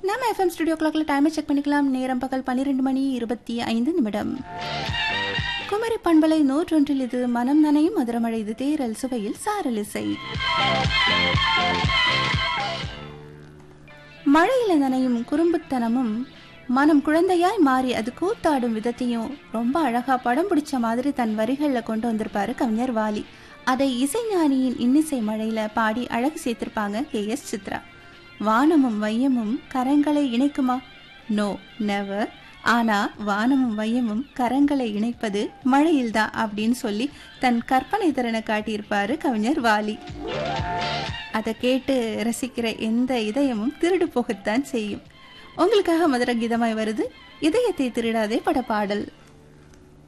நம்ம FM studio கிளாக்ல டைமை செக் பண்ணிக்கலாம் நேரம் பகல் பன்னிரெண்டு மணி இருபத்தி ஐந்து நிமிடம் குமரி பண்பலை நூற்றொன்றில் இது மனம் நனையும் மதுரமழை இது தேரல் சுவையில் சாரல் இசை மழையில நனையும் குறும்புத்தனமும் மனம் குழந்தையாய் மாறி அது கூத்தாடும் விதத்தையும் ரொம்ப அழகா படம் பிடிச்ச மாதிரி தன் வரிகளில் கொண்டு வந்திருப்பாரு கவிஞர் வாலி அதை இசைஞானியின் இன்னிசை மழையில பாடி அழகு சேர்த்திருப்பாங்க கே எஸ் சித்ரா வானமும் வையமும் கரங்களை இணைக்குமா நோ நெவர் ஆனா வானமும் வையமும் கரங்களை இணைப்பது மழையில்தான் அப்படின்னு சொல்லி தன் கற்பனை திறனை காட்டியிருப்பாரு கவிஞர் வாலி அதை கேட்டு ரசிக்கிற எந்த இதயமும் திருடு போகத்தான் செய்யும் உங்களுக்காக மதுர கீதமாய் வருது இதயத்தை திருடாதே பட பாடல்